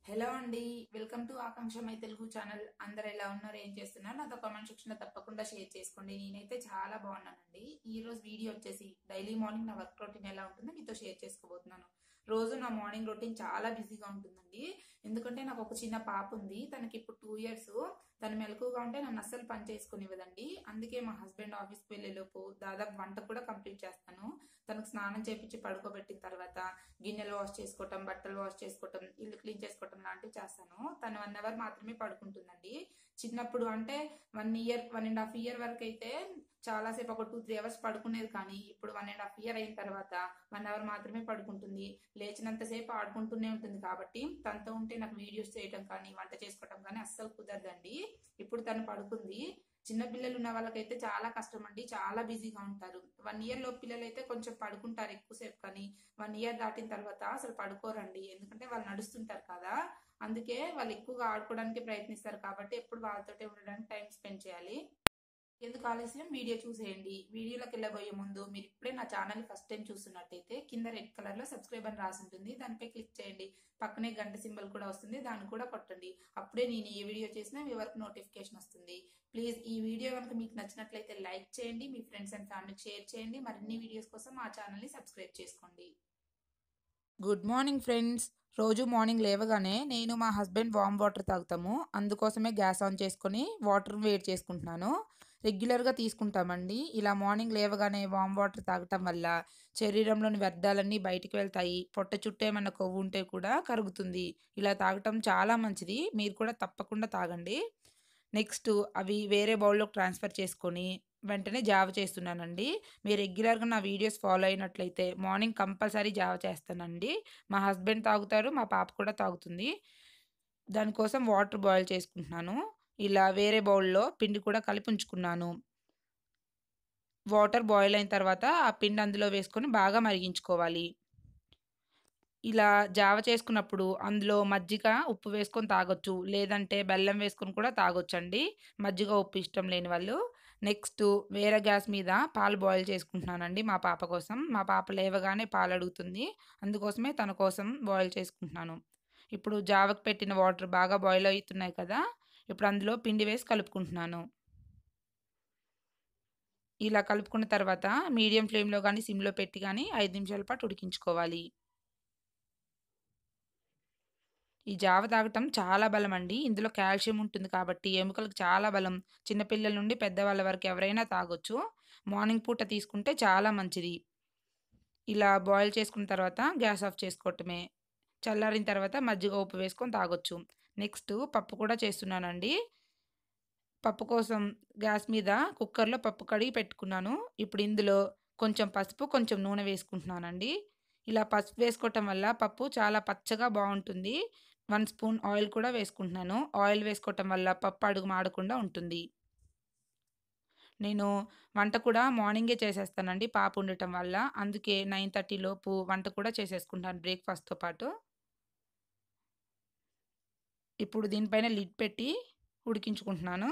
hello అండి welcome to Akanksha my Telugu channel అందరు ఎలా ఉన్నారు ఏం చేస్తున్నారు నాతో కామెంట్ సెక్షన్ లో తప్పకుండా షేర్ చేసుకోండి నేనైతే చాలా బాగున్నానండి ఈ రోజు వీడియో వచ్చేసి డైలీ మార్నింగ్ నా వర్క్ రొటీన్ ఎలా ఉంటుందో మీతో షేర్ చేసుకోబోతున్నాను రోజు నా మార్నింగ్ రొటీన్ చాలా బిజీగా ఉంటుందండి ఎందుకంటే నాకు ఒక చిన్న పాప ఉంది తనకి ఇప్పుడు టూ ఇయర్స్ తను మెలకుగా ఉంటే నన్ను అస్సలు పని చేసుకునివ్వదండి అందుకే మా హస్బెండ్ ఆఫీస్కి వెళ్ళేలోపు దాదాపు వంట కూడా కంప్లీట్ చేస్తాను తనకు స్నానం చేపించి పడుకోబెట్టిన తర్వాత గిన్నెలు వాష్ చేసుకోవటం బట్టలు వాష్ చేసుకోవటం ఇల్లు క్లీన్ చేసుకోవటం లాంటివి చేస్తాను తను వన్ అవర్ మాత్రమే పడుకుంటుందండి చిన్నప్పుడు అంటే one year one and half year వరకు అయితే చాలాసేపు ఒక టూ త్రీ అవర్స్ పడుకునేది కానీ ఇప్పుడు వన్ అండ్ హాఫ్ ఇయర్ అయిన తర్వాత వన్ అవర్ మాత్రమే పడుకుంటుంది లేచినంతసేపు ఆడుకుంటూనే ఉంటుంది కాబట్టి తనతో ఉంటే నాకు వీడియోస్ చేయటం కానీ వంట చేసుకోవటం కానీ అస్సలు కుదరదండి ఇప్పుడు తను పడుకుంది చిన్న పిల్లలు ఉన్న వాళ్ళకైతే చాలా కష్టం అండి చాలా బిజీగా ఉంటారు వన్ ఇయర్ లో పిల్లలు అయితే కొంచెం పడుకుంటారు ఎక్కువసేపు కానీ వన్ ఇయర్ దాటిన తర్వాత అసలు పడుకోరండి ఎందుకంటే వాళ్ళు నడుస్తుంటారు కదా అందుకే వాళ్ళు ఎక్కువగా ఆడుకోవడానికి ప్రయత్నిస్తారు కాబట్టి ఎప్పుడు వాళ్ళతోటే ఉండడానికి టైం స్పెండ్ చేయాలి ఎందుకు ఆలస్యం వీడియో చూసేయండి వీడియోలోకి వెళ్ళబోయే ముందు మీరు ఇప్పుడే నా ఛానల్ ఫస్ట్ టైం చూస్తున్నట్టయితే కింద రెడ్ కలర్ లో సబ్స్క్రైబ్ అని రాసి ఉంటుంది దానిపై క్లిక్ చేయండి పక్కనే గంట సింబల్ కూడా వస్తుంది దాన్ని కూడా కొట్టండి అప్పుడే నేను ఏ వీడియో చేసినా మీ వరకు నోటిఫికేషన్ వస్తుంది ప్లీజ్ ఈ వీడియో కనుక మీకు నచ్చినట్లయితే లైక్ చేయండి మీ ఫ్రెండ్స్ అండ్ ఫ్యామిలీకి షేర్ చేయండి మరిన్ని వీడియోస్ కోసం మా ఛానల్ని సబ్స్క్రైబ్ చేసుకోండి గుడ్ మార్నింగ్ ఫ్రెండ్స్ రోజు మార్నింగ్ లేవగానే నేను మా హస్బెండ్ వామ్ వాటర్ తాగుతాము అందుకోసమే గ్యాస్ ఆన్ చేసుకొని వాటర్ వేడి చేసుకుంటున్నాను రెగ్యులర్గా తీసుకుంటామండి ఇలా మార్నింగ్ లేవగానే వామ్ వాటర్ తాగటం వల్ల శరీరంలోని వ్యర్థాలన్నీ బయటికి వెళ్తాయి పొట్ట చుట్టూ ఏమన్నా కొవ్వు ఉంటే కూడా కరుగుతుంది ఇలా తాగటం చాలా మంచిది మీరు కూడా తప్పకుండా తాగండి నెక్స్ట్ అవి వేరే బౌల్లోకి ట్రాన్స్ఫర్ చేసుకొని వెంటనే జావ చేస్తున్నానండి మీరు రెగ్యులర్గా నా వీడియోస్ ఫాలో అయినట్లయితే మార్నింగ్ కంపల్సరీ జావ చేస్తానండి మా హస్బెండ్ తాగుతారు మా పాప కూడా తాగుతుంది దానికోసం వాటర్ బాయిల్ చేసుకుంటున్నాను ఇలా వేరే బౌల్లో పిండి కూడా కలిపి ఉంచుకున్నాను వాటర్ బాయిల్ అయిన తర్వాత ఆ పిండి అందులో వేసుకొని బాగా మరిగించుకోవాలి ఇలా జావ చేసుకున్నప్పుడు అందులో మజ్జిగ ఉప్పు వేసుకొని తాగొచ్చు లేదంటే బెల్లం వేసుకొని కూడా తాగొచ్చండి మజ్జిగ ఉప్పు ఇష్టం లేని వాళ్ళు నెక్స్ట్ వేరే గ్యాస్ మీద పాలు బాయిల్ చేసుకుంటున్నానండి మా పాప కోసం మా పాప లేవగానే పాలు అడుగుతుంది అందుకోసమే తన కోసం బాయిల్ చేసుకుంటున్నాను ఇప్పుడు జావకు పెట్టిన వాటర్ బాగా బాయిల్ అవుతున్నాయి కదా ఇప్పుడు అందులో పిండి వేసి కలుపుకుంటున్నాను ఇలా కలుపుకున్న తర్వాత మీడియం ఫ్లేమ్లో కానీ సిమ్లో పెట్టి కానీ ఐదు నిమిషాల పాటు ఉడికించుకోవాలి ఈ జావ తాగటం చాలా బలం అండి ఇందులో కాల్షియం ఉంటుంది కాబట్టి ఎముకలకు చాలా బలం చిన్నపిల్లల నుండి పెద్దవాళ్ళ వరకు ఎవరైనా తాగొచ్చు మార్నింగ్ పూట తీసుకుంటే చాలా మంచిది ఇలా బాయిల్ చేసుకున్న తర్వాత గ్యాస్ ఆఫ్ చేసుకోవటమే చల్లారిన తర్వాత మజ్జిగ ఉప్పు వేసుకొని తాగొచ్చు నెక్స్ట్ పప్పు కూడా చేస్తున్నానండి పప్పు కోసం గ్యాస్ మీద కుక్కర్లో పప్పు కడిగి పెట్టుకున్నాను ఇప్పుడు ఇందులో కొంచెం పసుపు కొంచెం నూనె వేసుకుంటున్నానండి ఇలా పసుపు వేసుకోవటం వల్ల పప్పు చాలా పచ్చగా బాగుంటుంది వన్ స్పూన్ ఆయిల్ కూడా వేసుకుంటున్నాను ఆయిల్ వేసుకోవటం వల్ల పప్పు అడుగు మాడకుండా ఉంటుంది నేను వంట కూడా మార్నింగే చేసేస్తానండి పాప ఉండటం వల్ల అందుకే నైన్ థర్టీ లోపు వంట కూడా చేసేసుకుంటాను బ్రేక్ఫాస్ట్తో పాటు ఇప్పుడు దీనిపైన లిడ్ పెట్టి ఉడికించుకుంటున్నాను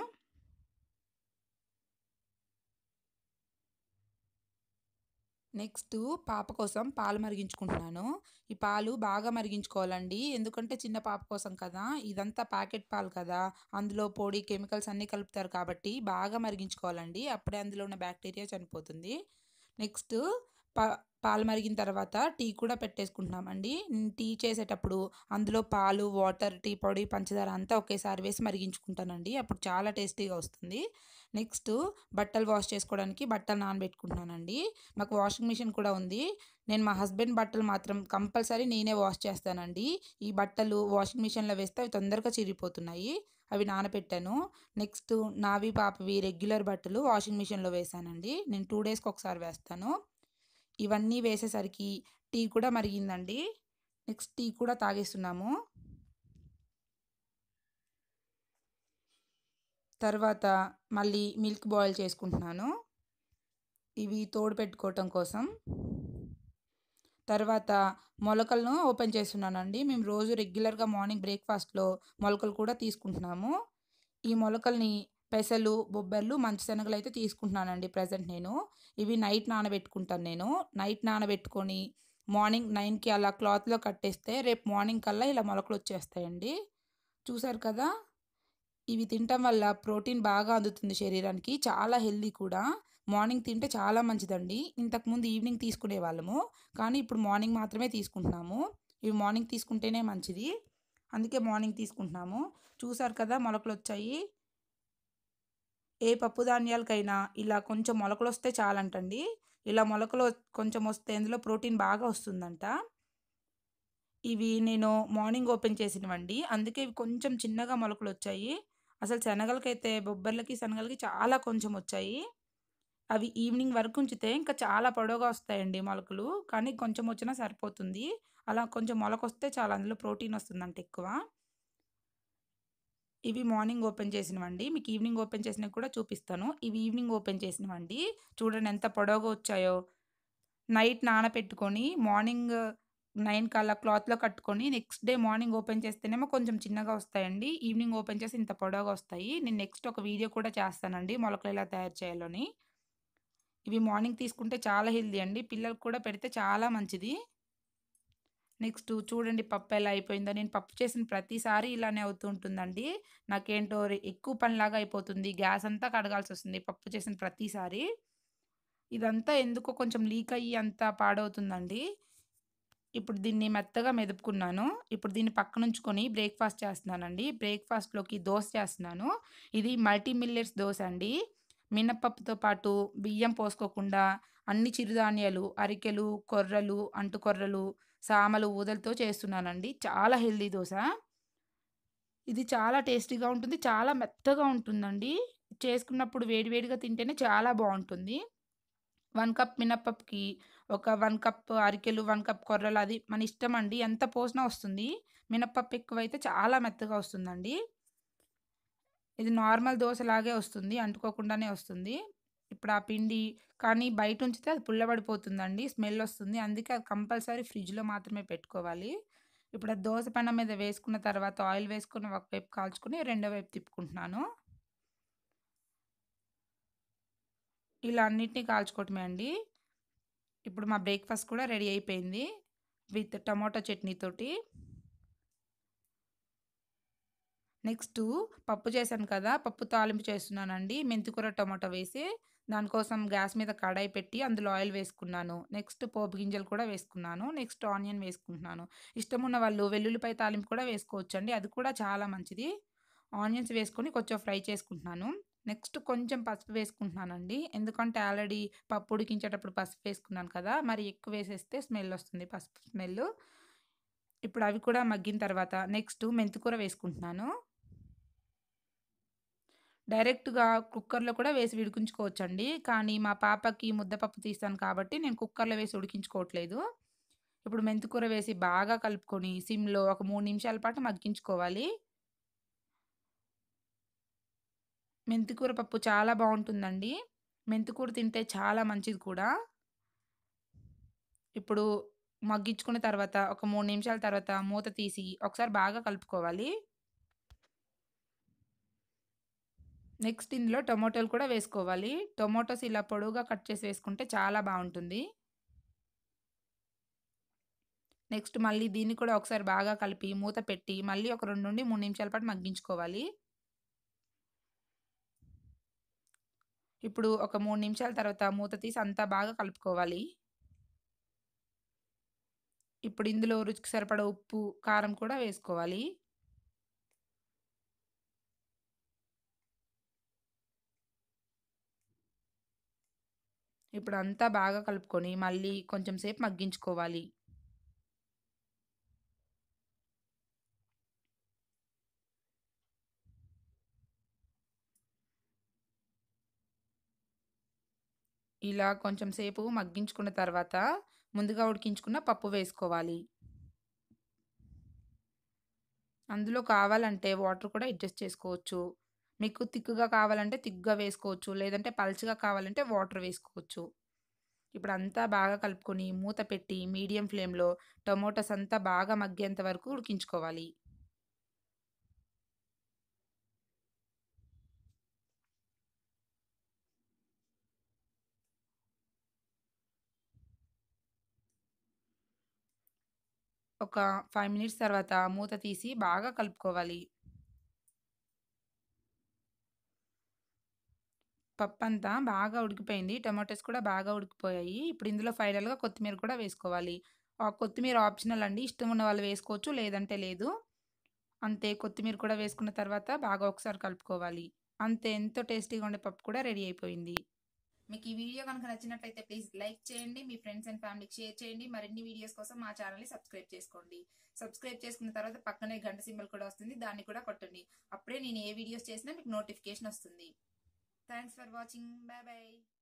నెక్స్ట్ పాప కోసం పాలు మరిగించుకుంటున్నాను ఈ పాలు బాగా మరిగించుకోవాలండి ఎందుకంటే చిన్న పాప కోసం కదా ఇదంతా ప్యాకెట్ పాలు కదా అందులో పొడి కెమికల్స్ అన్నీ కలుపుతారు కాబట్టి బాగా మరిగించుకోవాలండి అప్పుడే అందులో ఉన్న బ్యాక్టీరియా చనిపోతుంది నెక్స్ట్ పా పాలు మరిగిన తర్వాత టీ కూడా పెట్టేసుకుంటున్నామండి టీ చేసేటప్పుడు అందులో పాలు వాటర్ టీ పొడి పంచదార అంతా ఒకేసారి వేసి మరిగించుకుంటానండి అప్పుడు చాలా టేస్టీగా వస్తుంది నెక్స్ట్ బట్టలు వాష్ చేసుకోవడానికి బట్టలు నానబెట్టుకుంటున్నానండి మాకు వాషింగ్ మిషన్ కూడా ఉంది నేను మా హస్బెండ్ బట్టలు మాత్రం కంపల్సరీ నేనే వాష్ చేస్తానండి ఈ బట్టలు వాషింగ్ మిషన్లో వేస్తే అవి తొందరగా చిరిగిపోతున్నాయి అవి నానబెట్టాను నెక్స్ట్ నావి పాపవి రెగ్యులర్ బట్టలు వాషింగ్ మిషన్లో వేసానండి నేను టూ డేస్కి ఒకసారి వేస్తాను ఇవన్నీ వేసేసరికి టీ కూడా మరిగిందండి నెక్స్ట్ టీ కూడా తాగేస్తున్నాము తర్వాత మళ్ళీ మిల్క్ బాయిల్ చేసుకుంటున్నాను ఇవి తోడు పెట్టుకోవటం కోసం తర్వాత మొలకలను ఓపెన్ చేస్తున్నానండి మేము రోజు రెగ్యులర్గా మార్నింగ్ బ్రేక్ఫాస్ట్లో మొలకలు కూడా తీసుకుంటున్నాము ఈ మొలకల్ని పెసలు బొబ్బర్లు మంచిశనగలు అయితే తీసుకుంటున్నానండి ప్రజెంట్ నేను ఇవి నైట్ నానబెట్టుకుంటాను నేను నైట్ నానబెట్టుకొని మార్నింగ్ నైన్కి అలా క్లాత్లో కట్టేస్తే రేపు మార్నింగ్ కల్లా ఇలా మొలకలు వచ్చేస్తాయండి చూసారు కదా ఇవి తినటం వల్ల ప్రోటీన్ బాగా అందుతుంది శరీరానికి చాలా హెల్దీ కూడా మార్నింగ్ తింటే చాలా మంచిదండి ఇంతకుముందు ఈవినింగ్ తీసుకునే వాళ్ళము కానీ ఇప్పుడు మార్నింగ్ మాత్రమే తీసుకుంటున్నాము ఇవి మార్నింగ్ తీసుకుంటేనే మంచిది అందుకే మార్నింగ్ తీసుకుంటున్నాము చూసారు కదా మొలకలు వచ్చాయి ఏ పప్పు ధాన్యాలకైనా ఇలా కొంచెం మొలకలు వస్తే చాలంటండి ఇలా మొలకలు కొంచెం వస్తే ఇందులో ప్రోటీన్ బాగా వస్తుందంట ఇవి నేను మార్నింగ్ ఓపెన్ చేసినవండి అందుకే ఇవి కొంచెం చిన్నగా మొలకలు వచ్చాయి అసలు శనగలకైతే బొబ్బర్లకి శనగలకి చాలా కొంచెం వచ్చాయి అవి ఈవినింగ్ వరకు ఉంచితే ఇంకా చాలా పొడవుగా వస్తాయండి మొలకలు కానీ కొంచెం వచ్చినా సరిపోతుంది అలా కొంచెం మొలక వస్తే చాలా అందులో ప్రోటీన్ వస్తుందంట ఎక్కువ ఇవి మార్నింగ్ ఓపెన్ చేసినవండి మీకు ఈవినింగ్ ఓపెన్ చేసినవి కూడా చూపిస్తాను ఇవి ఈవినింగ్ ఓపెన్ చేసినవండి చూడండి ఎంత పొడవుగా వచ్చాయో నైట్ నానబెట్టుకొని మార్నింగ్ నైన్ కల్లా క్లాత్లో కట్టుకొని నెక్స్ట్ డే మార్నింగ్ ఓపెన్ చేస్తేనేమో కొంచెం చిన్నగా వస్తాయండి ఈవినింగ్ ఓపెన్ చేసి ఇంత పొడవుగా వస్తాయి నేను నెక్స్ట్ ఒక వీడియో కూడా చేస్తానండి మొలకలు ఎలా తయారు చేయాలని ఇవి మార్నింగ్ తీసుకుంటే చాలా హెల్దీ అండి పిల్లలకు కూడా పెడితే చాలా మంచిది నెక్స్ట్ చూడండి పప్పు ఎలా అయిపోయిందో నేను పప్పు చేసిన ప్రతిసారి ఇలానే అవుతూ ఉంటుందండి నాకేంటో ఎక్కువ పనిలాగా అయిపోతుంది గ్యాస్ అంతా కడగాల్సి వస్తుంది పప్పు చేసిన ప్రతిసారి ఇదంతా ఎందుకో కొంచెం లీక్ అయ్యి అంతా పాడవుతుందండి ఇప్పుడు దీన్ని మెత్తగా మెదుపుకున్నాను ఇప్పుడు దీన్ని పక్కన ఉంచుకొని బ్రేక్ఫాస్ట్ చేస్తున్నానండి బ్రేక్ఫాస్ట్లోకి దోశ చేస్తున్నాను ఇది మల్టీ మిల్లెట్స్ దోశ అండి మినప్పప్పుతో పాటు బియ్యం పోసుకోకుండా అన్ని చిరుధాన్యాలు అరికెలు కొర్రలు అంటుకొర్రలు సామలు ఊదలతో చేస్తున్నానండి చాలా హెల్దీ దోశ ఇది చాలా టేస్టీగా ఉంటుంది చాలా మెత్తగా ఉంటుందండి చేసుకున్నప్పుడు వేడివేడిగా తింటేనే చాలా బాగుంటుంది వన్ కప్ మినప్పప్పుకి ఒక వన్ కప్ అరికెలు వన్ కప్ కొర్రలు అది మన ఇష్టం అండి ఎంత పోసినా వస్తుంది మినప్పప్పు ఎక్కువైతే చాలా మెత్తగా వస్తుందండి ఇది నార్మల్ దోశలాగే వస్తుంది అంటుకోకుండానే వస్తుంది ఇప్పుడు ఆ పిండి కానీ బయట ఉంచితే అది పుల్లబడిపోతుందండి స్మెల్ వస్తుంది అందుకే అది కంపల్సరీ ఫ్రిడ్జ్లో మాత్రమే పెట్టుకోవాలి ఇప్పుడు ఆ దోశ పెనం మీద వేసుకున్న తర్వాత ఆయిల్ వేసుకుని ఒకవైపు కాల్చుకుని రెండో వైపు తిప్పుకుంటున్నాను ఇలా అన్నిటినీ కాల్చుకోవటమే అండి ఇప్పుడు మా బ్రేక్ఫాస్ట్ కూడా రెడీ అయిపోయింది విత్ టమాటో చట్నీతోటి నెక్స్ట్ పప్పు చేశాను కదా పప్పు తాలింపు చేస్తున్నానండి మెంతికూర టమాటో వేసి దానికోసం గ్యాస్ మీద కడాయి పెట్టి అందులో ఆయిల్ వేసుకున్నాను నెక్స్ట్ పోపు గింజలు కూడా వేసుకున్నాను నెక్స్ట్ ఆనియన్ వేసుకుంటున్నాను ఇష్టం ఉన్న వాళ్ళు వెల్లుల్లిపాయ తాలింపు కూడా వేసుకోవచ్చు అండి అది కూడా చాలా మంచిది ఆనియన్స్ వేసుకొని కొంచెం ఫ్రై చేసుకుంటున్నాను నెక్స్ట్ కొంచెం పసుపు వేసుకుంటున్నానండి ఎందుకంటే ఆల్రెడీ పప్పు ఉడికించేటప్పుడు పసుపు వేసుకున్నాను కదా మరి ఎక్కువ వేసేస్తే స్మెల్ వస్తుంది పసుపు స్మెల్ ఇప్పుడు అవి కూడా మగ్గిన తర్వాత నెక్స్ట్ మెంతికూర వేసుకుంటున్నాను డైరెక్ట్గా కుక్కర్లో కూడా వేసి ఉడికించుకోవచ్చండి కానీ మా పాపకి ముద్దపప్పు తీస్తాను కాబట్టి నేను కుక్కర్లో వేసి ఉడికించుకోవట్లేదు ఇప్పుడు మెంతికూర వేసి బాగా కలుపుకొని సిమ్లో ఒక మూడు నిమిషాల పాటు మగ్గించుకోవాలి మెంతికూర పప్పు చాలా బాగుంటుందండి మెంతికూర తింటే చాలా మంచిది కూడా ఇప్పుడు మగ్గించుకున్న తర్వాత ఒక మూడు నిమిషాల తర్వాత మూత తీసి ఒకసారి బాగా కలుపుకోవాలి నెక్స్ట్ ఇందులో టొమాటోలు కూడా వేసుకోవాలి టొమాటోస్ ఇలా పొడవుగా కట్ చేసి వేసుకుంటే చాలా బాగుంటుంది నెక్స్ట్ మళ్ళీ దీన్ని కూడా ఒకసారి బాగా కలిపి మూత పెట్టి మళ్ళీ ఒక రెండు నుండి మూడు నిమిషాల పాటు మగ్గించుకోవాలి ఇప్పుడు ఒక మూడు నిమిషాల తర్వాత మూత తీసి అంతా బాగా కలుపుకోవాలి ఇప్పుడు ఇందులో రుచికి సరిపడా ఉప్పు కారం కూడా వేసుకోవాలి ఇప్పుడు అంతా బాగా కలుపుకొని మళ్ళీ కొంచెం సేపు మగ్గించుకోవాలి ఇలా కొంచెం సేపు మగ్గించుకున్న తర్వాత ముందుగా ఉడికించుకున్న పప్పు వేసుకోవాలి అందులో కావాలంటే వాటర్ కూడా అడ్జస్ట్ చేసుకోవచ్చు మీకు తిక్కుగా కావాలంటే తిక్కుగా వేసుకోవచ్చు లేదంటే పల్చగా కావాలంటే వాటర్ వేసుకోవచ్చు ఇప్పుడు అంతా బాగా కలుపుకొని మూత పెట్టి మీడియం ఫ్లేమ్లో టొమాటోస్ అంతా బాగా మగ్గేంత వరకు ఉడికించుకోవాలి ఒక ఫైవ్ మినిట్స్ తర్వాత మూత తీసి బాగా కలుపుకోవాలి పప్పు అంతా బాగా ఉడికిపోయింది టొమాటోస్ కూడా బాగా ఉడికిపోయాయి ఇప్పుడు ఇందులో ఫైనల్గా కొత్తిమీర కూడా వేసుకోవాలి ఆ కొత్తిమీర ఆప్షనల్ అండి ఇష్టం ఉన్న వాళ్ళు వేసుకోవచ్చు లేదంటే లేదు అంతే కొత్తిమీర కూడా వేసుకున్న తర్వాత బాగా ఒకసారి కలుపుకోవాలి అంతే ఎంతో టేస్టీగా ఉండే పప్పు కూడా రెడీ అయిపోయింది మీకు ఈ వీడియో కనుక నచ్చినట్లయితే ప్లీజ్ లైక్ చేయండి మీ ఫ్రెండ్స్ అండ్ ఫ్యామిలీకి షేర్ చేయండి మరిన్ని వీడియోస్ కోసం మా ఛానల్ని సబ్స్క్రైబ్ చేసుకోండి సబ్స్క్రైబ్ చేసుకున్న తర్వాత పక్కనే గంట సింబల్ కూడా వస్తుంది దాన్ని కూడా కొట్టండి అప్పుడే నేను ఏ వీడియోస్ చేసినా మీకు నోటిఫికేషన్ వస్తుంది thanks for watching bye bye